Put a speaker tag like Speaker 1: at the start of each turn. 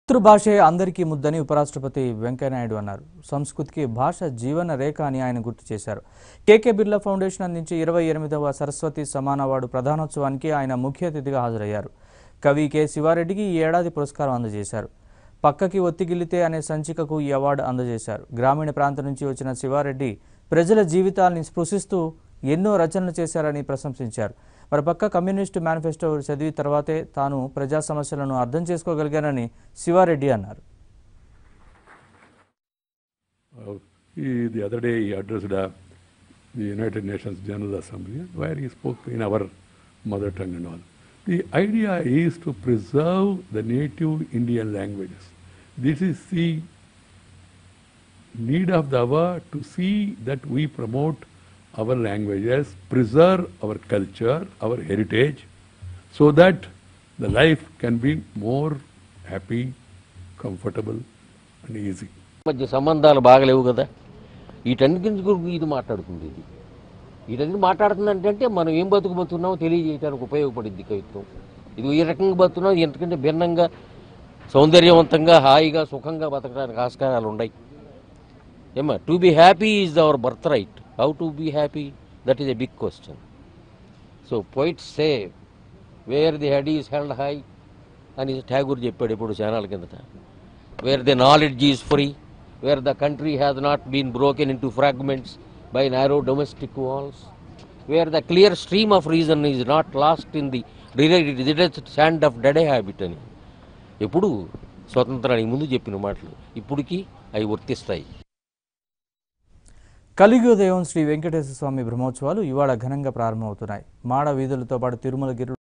Speaker 1: మాతృభాషే అందరికీ ముద్దని ఉపరాష్ట్రపతి వెంకయ్యనాయుడు అన్నారు సంస్కృతికి భాష జీవన రేఖ అని ఆయన గుర్తు చేశారు కేకే బిర్లా ఫౌండేషన్ అందించే ఇరవై ఎనిమిదవ సరస్వతి సమాన అవార్డు ప్రధానోత్సవానికి ఆయన ముఖ్య అతిథిగా హాజరయ్యారు కవి కె శివారెడ్డికి ఈ ఏడాది పురస్కారం అందజేశారు పక్కకి ఒత్తిగిల్లితే అనే సంచికకు ఈ అవార్డు అందజేశారు గ్రామీణ ప్రాంతం నుంచి వచ్చిన శివారెడ్డి ప్రజల జీవితాల్ని స్పృశిస్తూ ఎన్నో రచనలు చేశారని ప్రశంసించారు మరోపక్క కమ్యూనిస్టు మేనిఫెస్టో చదివి తర్వాతే తాను ప్రజా సమస్యలను అర్థం చేసుకోగలిగానని శివారెడ్డి అన్నారు
Speaker 2: Uh, he, the other day he addressed uh, the United Nations General Assembly where he spoke in our mother tongue and all. The idea is to preserve the native Indian languages. This is the need of the hour to see that we promote our languages, preserve our culture, our heritage, so that the life can be more happy, comfortable and easy.
Speaker 3: మధ్య సంబంధాలు బాగలేవు కదా వీటన్నిటి గురించి ఇది మాట్లాడుతుంది ఇది వీటన్నిటి మాట్లాడుతుంది అంటే మనం ఏం బతుకుబోతున్నామో తెలియజేయడానికి ఉపయోగపడింది కవిత్వం ఇది ఈ రకంగా బతున్నాం ఎందుకంటే భిన్నంగా సౌందర్యవంతంగా హాయిగా సుఖంగా బతకడానికి ఆస్కారాలు ఉన్నాయి ఏమా to be happy is our birthright how to be happy that is a big question so poet say where the head is held high అని ఠాగూర్ చెప్పాడు ఇప్పుడు చానాల కిందట where the knowledge is free where the country has not been broken into fragments by narrow domestic walls where the clear stream of reason is not lost in the direct sand of dead habit అని ఎప్పుడు స్వతంత్రానికి ముందు చెప్పిన మాటలు ఇప్పటికీ అవి వర్తిస్తాయి
Speaker 1: కలియుగోదయం శ్రీ వెంకటేశ్వర స్వామి బ్రహ్మోత్సవాలు ఇవాళ ఘనంగా ప్రారంభమవుతున్నాయి మాడ వీధులతో పాటు తిరుమలగిరి